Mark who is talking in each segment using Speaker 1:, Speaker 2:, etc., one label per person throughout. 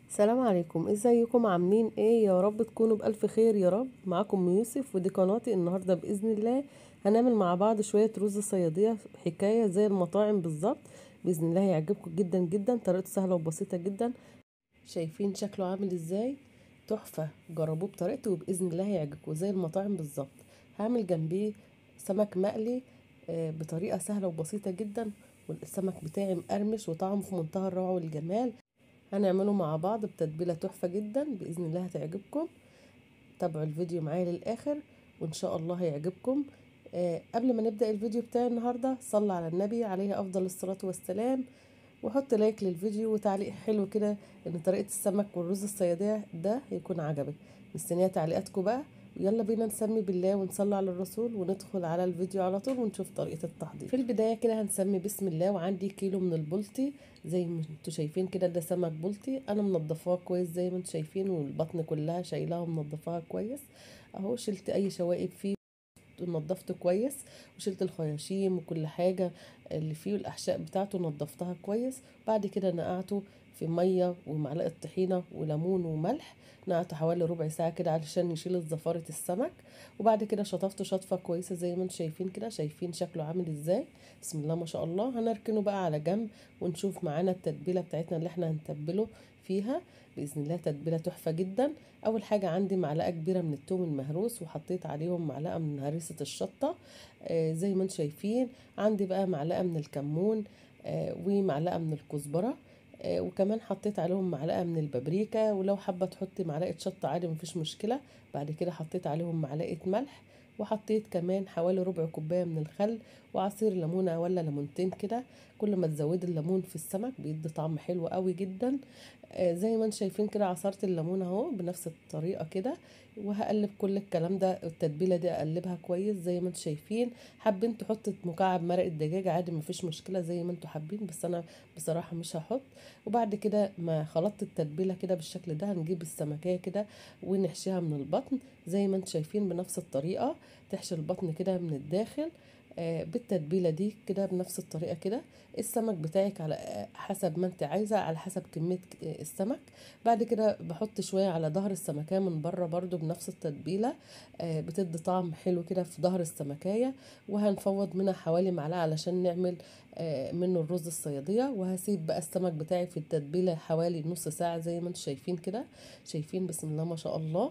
Speaker 1: السلام عليكم ازيكم عاملين ايه يا رب تكونوا بألف خير يا رب معاكم يوسف ودي قناتي النهاردة بإذن الله هنعمل مع بعض شوية رز صيادية حكاية زي المطاعم بالظبط بإذن الله هيعجبكم جدا جدا طريقته سهلة وبسيطة جدا شايفين شكله عامل ازاي تحفة جربوه بطريقته وبإذن الله هيعجبكم زي المطاعم بالظبط هعمل جنبيه سمك مقلي آه، بطريقة سهلة وبسيطة جدا والسمك بتاعي مقرمش وطعمه في منتهى الروعة والجمال هنعمله مع بعض بتتبيله تحفه جدا باذن الله هتعجبكم تابعوا الفيديو معايا للاخر وان شاء الله هيعجبكم آه قبل ما نبدا الفيديو بتاعي النهارده صلى على النبي عليه افضل الصلاه والسلام وحط لايك للفيديو وتعليق حلو كده ان طريقه السمك والرز الصياديه ده يكون عجبك مستنيه تعليقاتكم بقى يلا بينا نسمي بالله ونصلي على الرسول وندخل على الفيديو على طول ونشوف طريقة التحضير في البداية كده هنسمي بسم الله وعندي كيلو من البلطي زي ما انتوا شايفين كده ده سمك بلطي انا منضفاه كويس زي ما انتوا شايفين والبطن كلها شايلاها ومنضفاها كويس اهو شلت اي شوائب فيه نضفته كويس وشلت الخياشيم وكل حاجة اللي فيه الأحشاء بتاعته نضفتها كويس بعد كده نقعته في مية ومعلقة طحينة وليمون وملح نقعته حوالي ربع ساعة كده علشان يشيل زفارة السمك وبعد كده شطفته شطفة كويسة زي ما انتم شايفين كده شايفين شكله عامل ازاي بسم الله ما شاء الله هنركنه بقى على جنب ونشوف معانا التتبيلة بتاعتنا اللي احنا هنتبله فيها باذن الله تتبيله تحفه جدا اول حاجه عندي معلقه كبيره من الثوم المهروس وحطيت عليهم معلقه من هريسه الشطه آه زي ما انتم شايفين عندي بقى معلقه من الكمون آه ومعلقه من الكزبره آه وكمان حطيت عليهم معلقه من البابريكا ولو حابه تحطي معلقه شطه عادي مفيش مشكله بعد كده حطيت عليهم معلقه ملح وحطيت كمان حوالي ربع كوبايه من الخل وعصير ليمونه ولا ليمونتين كده كل ما تزودي الليمون في السمك بيدي طعم حلو قوي جدا آه زي ما انتم شايفين كده عصرت الليمون اهو بنفس الطريقه كده وهقلب كل الكلام ده التتبيله دي اقلبها كويس زي ما انتم شايفين حابين تحطوا مكعب مرق الدجاج عادي مفيش مشكله زي ما انتم حابين بس انا بصراحه مش هحط وبعد كده ما خلطت التتبيله كده بالشكل ده هنجيب السمكيه كده ونحشيها من البطن زي ما انتم شايفين بنفس الطريقه تحشي البطن كده من الداخل آه بالتتبيله دي كده بنفس الطريقه كده السمك بتاعك على حسب ما انت عايزه على حسب كميه السمك بعد كده بحط شويه على ظهر السمكيه من بره برده بنفس التتبيله آه بتدي طعم حلو كده في ظهر السمكيه وهنفوض منها حوالي معلقه علشان نعمل آه منه الرز الصياديه وهسيب بقى السمك بتاعي في التتبيله حوالي نص ساعه زي ما انتم شايفين كده شايفين بسم الله ما شاء الله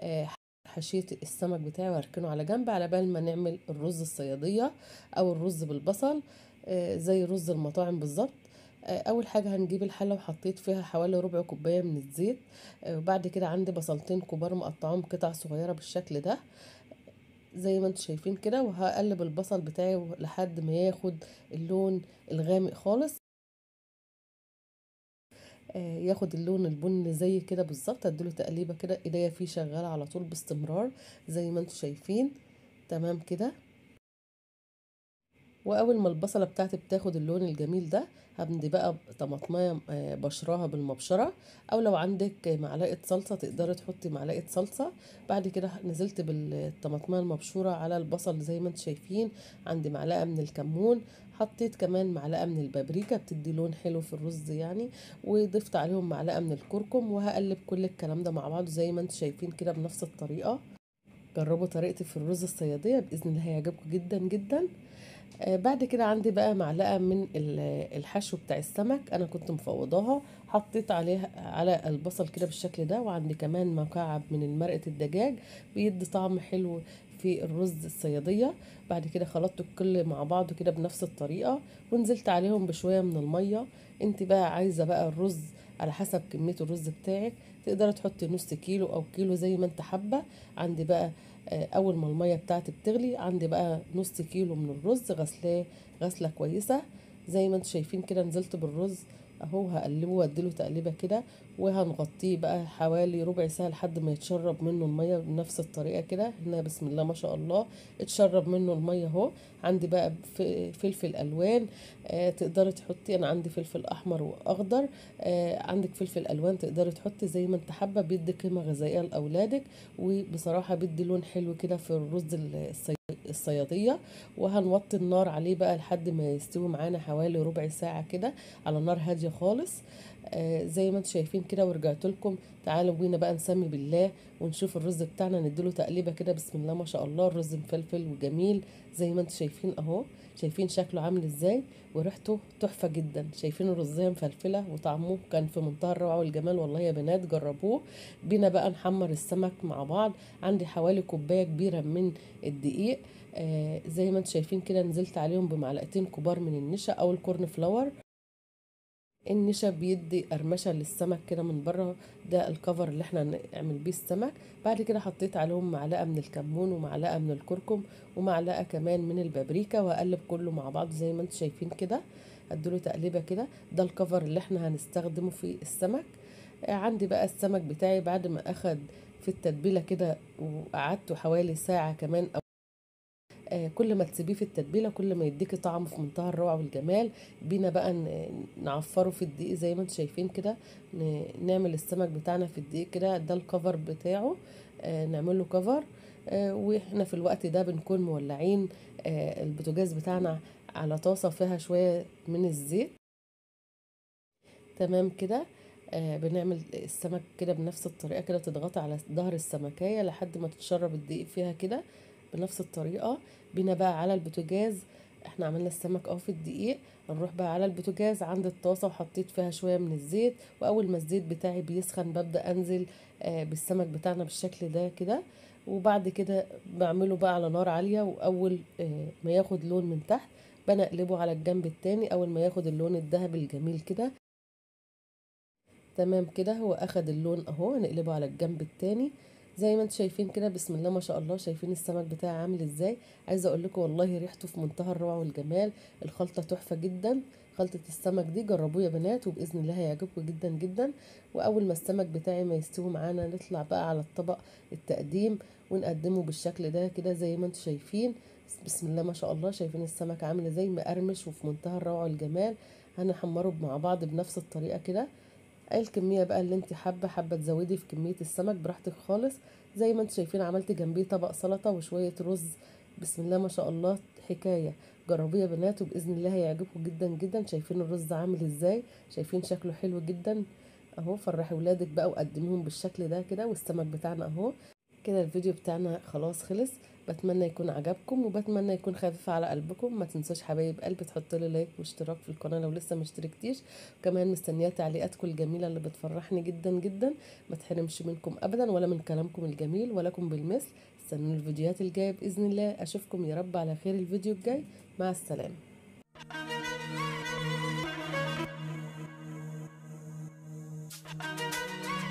Speaker 1: حشيت السمك بتاعي واركنه على جنب على بال ما نعمل الرز الصياديه او الرز بالبصل آه زي رز المطاعم بالظبط آه اول حاجه هنجيب الحله وحطيت فيها حوالي ربع كوبايه من الزيت آه وبعد كده عندي بصلتين كبار مقطعهم قطع صغيره بالشكل ده زي ما انتم شايفين كده وهقلب البصل بتاعي لحد ما ياخد اللون الغامق خالص ياخد اللون البني زي كده بالظبط اديله تقليبه كده ايديا فيه شغاله على طول باستمرار زي ما انتم شايفين تمام كده واول ما البصله بتاعتي بتاخد اللون الجميل ده هبندي بقى طماطمايه بشراها بالمبشره او لو عندك معلقه صلصه تقدري تحطي معلقه صلصه بعد كده نزلت بالطماطمايه المبشوره على البصل زي ما انتم شايفين عندي معلقه من الكمون حطيت كمان معلقه من البابريكا بتدي لون حلو في الرز يعني وضفت عليهم معلقه من الكركم وهقلب كل الكلام ده مع بعض زي ما انتم شايفين كده بنفس الطريقه جربوا طريقتي في الرز الصياديه باذن الله هيعجبكم جدا جدا آه بعد كده عندي بقى معلقه من الحشو بتاع السمك انا كنت مفوضاها حطيت عليها على البصل كده بالشكل ده وعندي كمان مكعب من مرقه الدجاج بيدي طعم حلو في الرز الصياديه بعد كده خلطت الكل مع بعضه كده بنفس الطريقه ونزلت عليهم بشويه من الميه انت بقى عايزه بقى الرز على حسب كميه الرز بتاعك تقدري تحطي نص كيلو او كيلو زي ما انت حابه عندي بقى اول ما الميه بتاعتي بتغلي عندي بقى نص كيلو من الرز غسلاه غسله كويسه زي ما انتم شايفين كده نزلت بالرز اهو هقلبه واديله تقليبه كده وهنغطيه بقى حوالي ربع ساعه لحد ما يتشرب منه الميه بنفس الطريقه كده هنا بسم الله ما شاء الله اتشرب منه الميه اهو عندي بقى فلفل الوان آه تقدري تحطي انا عندي فلفل احمر واخضر آه عندك فلفل الوان تقدري تحطي زي ما انت حابه بيدي قيمه غذائيه لاولادك وبصراحه بيدي لون حلو كده في الرز الصياديه وهنوطي النار عليه بقى لحد ما يستوي معانا حوالي ربع ساعه كده على نار هاديه خالص آه زي ما انتم شايفين كده ورجعت لكم تعالوا بينا بقى نسمي بالله ونشوف الرز بتاعنا نديله تقليبه كده بسم الله ما شاء الله الرز مفلفل وجميل زي ما انتم شايفين اهو شايفين شكله عامل ازاي وريحته تحفه جدا شايفين الرزيه مفلفله وطعمه كان في منتهى الروعه والجمال والله يا بنات جربوه بينا بقى نحمر السمك مع بعض عندي حوالي كوبايه كبيره من الدقيق آه زي ما انتم شايفين كده نزلت عليهم بمعلقتين كبار من النشا او الكورن فلاور النشا بيدي قرمشه للسمك كده من بره ده الكفر اللي احنا نعمل بيه السمك بعد كده حطيت عليهم معلقه من الكمون ومعلقه من الكركم ومعلقه كمان من البابريكا واقلب كله مع بعض زي ما انتم شايفين كده اديله تقليبه كده ده الكفر اللي احنا هنستخدمه في السمك عندي بقى السمك بتاعي بعد ما اخد في التتبيله كده وقعدته حوالي ساعه كمان أو آه كل ما تسيبيه في التتبيله كل ما يديكي طعم في منتهى الروعه والجمال بينا بقى نعفره في الدقيق زي ما انتم شايفين كده نعمل السمك بتاعنا في الدقيق كده ده الكفر بتاعه آه نعمل له كفر آه واحنا في الوقت ده بنكون مولعين آه البوتاجاز بتاعنا على طاسه فيها شويه من الزيت تمام كده آه بنعمل السمك كده بنفس الطريقه كده تضغطي على ظهر السمكيه لحد ما تتشرب الدقيق فيها كده بنفس الطريقه بينا بقى على البوتاجاز احنا عملنا السمك اهو في الدقيق هنروح بقى على البوتاجاز عند الطاسه وحطيت فيها شويه من الزيت واول ما الزيت بتاعي بيسخن ببدا انزل آه بالسمك بتاعنا بالشكل ده كده وبعد كده بعمله بقى على نار عاليه واول آه ما ياخد لون من تحت بنقلبه على الجنب التاني اول ما ياخد اللون الذهبي الجميل كده تمام كده هو اخد اللون اهو هنقلبه على الجنب التاني زي ما انتم شايفين كده بسم الله ما شاء الله شايفين السمك بتاعي عامل ازاي عايزه اقول لكم والله ريحته في منتهى الروعه والجمال الخلطه تحفه جدا خلطه السمك دي جربوه يا بنات وباذن الله هيعجبكم جدا جدا واول ما السمك بتاعي ما يستوي معانا نطلع بقى على الطبق التقديم ونقدمه بالشكل ده كده زي ما انتم شايفين بسم الله ما شاء الله شايفين السمك عامل ازاي مقرمش وفي منتهى الروعه والجمال هنحمره مع بعض بنفس الطريقه كده اي الكميه بقى اللي انت حابه حابه تزودي في كميه السمك براحتك خالص زي ما انتم شايفين عملت جنبيه طبق سلطه وشويه رز بسم الله ما شاء الله حكايه جربيه يا بنات وباذن الله هيعجبكم جدا جدا شايفين الرز عامل ازاي شايفين شكله حلو جدا اهو فرحي ولادك بقى وقدميهم بالشكل ده كده والسمك بتاعنا اهو كده الفيديو بتاعنا خلاص خلص بتمنى يكون عجبكم وبتمنى يكون خفيف على قلبكم ما تنسوش حبايب قلبي تحطوا لي لايك واشتراك في القناه لو لسه مشتركتيش كمان مستنيه تعليقاتكم الجميله اللي بتفرحني جدا جدا ما تحرمش منكم ابدا ولا من كلامكم الجميل ولكم بالمثل استنوا الفيديوهات الجايه باذن الله اشوفكم يا رب على خير الفيديو الجاي مع السلامه